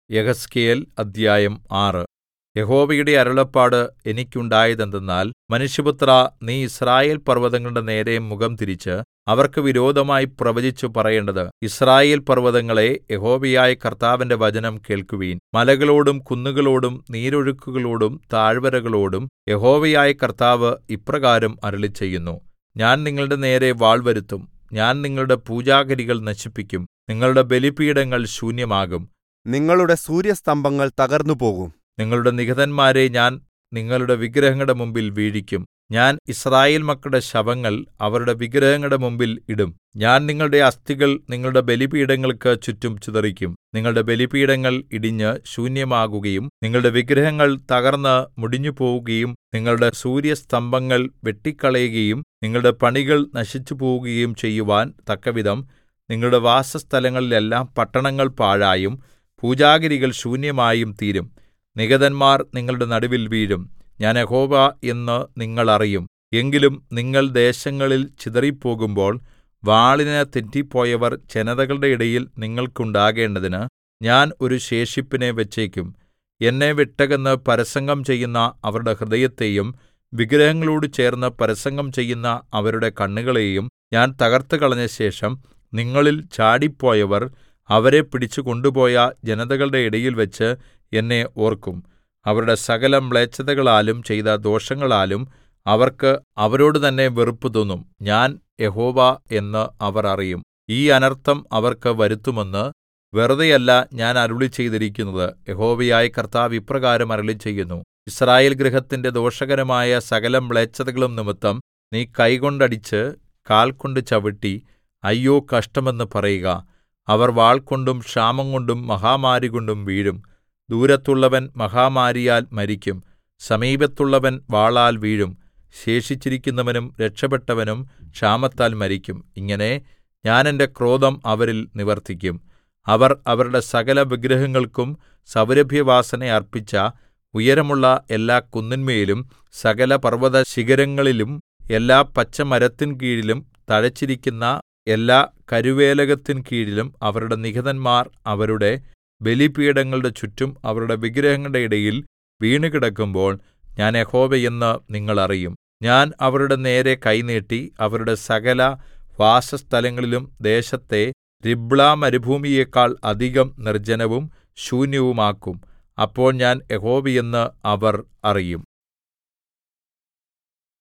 യെഹെസ്കേൽ അദ്ധ്യായം ആറ് യഹോവയുടെ അരുളപ്പാട് എനിക്കുണ്ടായതെന്തെന്നാൽ മനുഷ്യപുത്രാ നീ യിസ്രായേൽ പർവ്വതങ്ങളുടെ നേരെ മുഖം തിരിച്ച് അവർക്ക് വിരോധമായി പ്രവചിച്ചു പറയേണ്ടത് യിസ്രായേൽ പർവ്വതങ്ങളേ യഹോവയായ കർത്താവിന്റെ വചനം കേൾക്കുവിൻ മലകളോടും കുന്നുകളോടും നീരൊഴുക്കുകളോടും താഴ്വരകളോടും യഹോവയായ കർത്താവ് ഇപ്രകാരം അരുളിച്ചെയ്യുന്നു ഞാൻ നിങ്ങളുടെ നേരെ വാൾ വരുത്തും ഞാൻ നിങ്ങളുടെ പൂജാഗിരികൾ നശിപ്പിക്കും നിങ്ങളുടെ ബലിപീഠങ്ങൾ ശൂന്യമാകും നിങ്ങളുടെ സൂര്യസ്തംഭങ്ങൾ തകർന്നുപോകും നിങ്ങളുടെ നിഹതന്മാരെ ഞാൻ നിങ്ങളുടെ വിഗ്രഹങ്ങളുടെ മുമ്പിൽ വീഴിക്കും ഞാൻ യിസ്രായേൽ മക്കളുടെ ശവങ്ങൾ അവരുടെ വിഗ്രഹങ്ങളുടെ മുമ്പിൽ ഇടും ഞാൻ നിങ്ങളുടെ അസ്ഥികൾ നിങ്ങളുടെ ബലിപീഠങ്ങൾക്ക് ചുറ്റും ചിതറിക്കും നിങ്ങളുടെ ബലിപീഠങ്ങൾ ഇടിഞ്ഞ് ശൂന്യമാകുകയും നിങ്ങളുടെ വിഗ്രഹങ്ങൾ തകർന്ന് മുടിഞ്ഞുപോവുകയും നിങ്ങളുടെ സൂര്യസ്തംഭങ്ങൾ വെട്ടിക്കളയുകയും നിങ്ങളുടെ പണികൾ നശിച്ചുപോവുകയും ചെയ്യുവാൻ തക്കവിധം നിങ്ങളുടെ വാസസ്ഥലങ്ങളിലെല്ലാം പട്ടണങ്ങൾ പാഴായും പൂജാഗിരികൾ ശൂന്യമായും തീരും നിഹതന്മാർ നിങ്ങളുടെ നടുവിൽ വീഴും ഞാൻ യഹോവ എന്ന് നിങ്ങൾ അറിയും എങ്കിലും നിങ്ങൾ ദേശങ്ങളിൽ ചിതറിപ്പോകുമ്പോൾ വാളിന് തെറ്റിപ്പോയവർ ജനതകളുടെ ഇടയിൽ നിങ്ങൾക്കുണ്ടാകേണ്ടതിന് ഞാൻ ഒരു ശേഷിപ്പിനെ വച്ചേക്കും എന്നെ വിട്ടകന്ന് പരസംഗം ചെയ്യുന്ന അവരുടെ ഹൃദയത്തെയും വിഗ്രഹങ്ങളോട് ചേർന്ന് പരസംഗം ചെയ്യുന്ന അവരുടെ കണ്ണുകളെയും ഞാൻ തകർത്തുകളഞ്ഞ ശേഷം നിങ്ങളിൽ ചാടിപ്പോയവർ അവരെ പിടിച്ചു കൊണ്ടുപോയ ജനതകളുടെ ഇടയിൽവച്ച് എന്നെ ഓർക്കും അവരുടെ സകല മ്ലേച്ഛതകളാലും ചെയ്ത ദോഷങ്ങളാലും അവർക്ക് അവരോട് തന്നെ വെറുപ്പ് തോന്നും ഞാൻ യഹോവ എന്ന് അവർ അറിയും ഈ അനർത്ഥം അവർക്ക് വരുത്തുമെന്ന് വെറുതെയല്ല ഞാൻ അരുളിച്ചെയ്തിരിക്കുന്നത് യഹോവയായ കർത്താവ് ഇപ്രകാരം അരുളിച്ചെയ്യുന്നു യിസ്രായേൽ ഗൃഹത്തിന്റെ ദോഷകരമായ സകല മ്ലേച്ഛതകളും നിമിത്തം നീ കൈകൊണ്ടടിച്ച് കാൽകൊണ്ട് ചവിട്ടി അയ്യോ കഷ്ടമെന്ന് പറയുക അവർ വാൾകൊണ്ടും ക്ഷാമംകൊണ്ടും മഹാമാരികൊണ്ടും വീഴും ദൂരത്തുള്ളവൻ മഹാമാരിയാൽ മരിക്കും സമീപത്തുള്ളവൻ വാളാൽ വീഴും ശേഷിച്ചിരിക്കുന്നവനും രക്ഷപ്പെട്ടവനും ക്ഷാമത്താൽ മരിക്കും ഇങ്ങനെ ഞാൻ എന്റെ ക്രോധം അവരിൽ നിവർത്തിക്കും അവർ അവരുടെ സകല വിഗ്രഹങ്ങൾക്കും സൗരഭ്യവാസന അർപ്പിച്ച ഉയരമുള്ള എല്ലാ കുന്നിന്മേലും സകല പർവ്വതശിഖരങ്ങളിലും എല്ലാ പച്ചമരത്തിൻ കീഴിലും തഴച്ചിരിക്കുന്ന എല്ലാ കരുവേലകത്തിൻ കീഴിലും അവരുടെ നിഹതന്മാർ അവരുടെ ബലിപീഠങ്ങളുടെ ചുറ്റും അവരുടെ വിഗ്രഹങ്ങളുടെ ഇടയിൽ വീണുകിടക്കുമ്പോൾ ഞാൻ യഹോവ എന്ന് നിങ്ങൾ അറിയും ഞാൻ അവരുടെ നേരെ കൈ നീട്ടി അവരുടെ സകല വാസസ്ഥലങ്ങളിലും ദേശത്തെ രിബ്ളാ മരുഭൂമിയെക്കാൾ അധികം നിർജ്ജനവും ശൂന്യവുമാക്കും അപ്പോൾ ഞാൻ യഹോവ എന്ന് അവർ അറിയും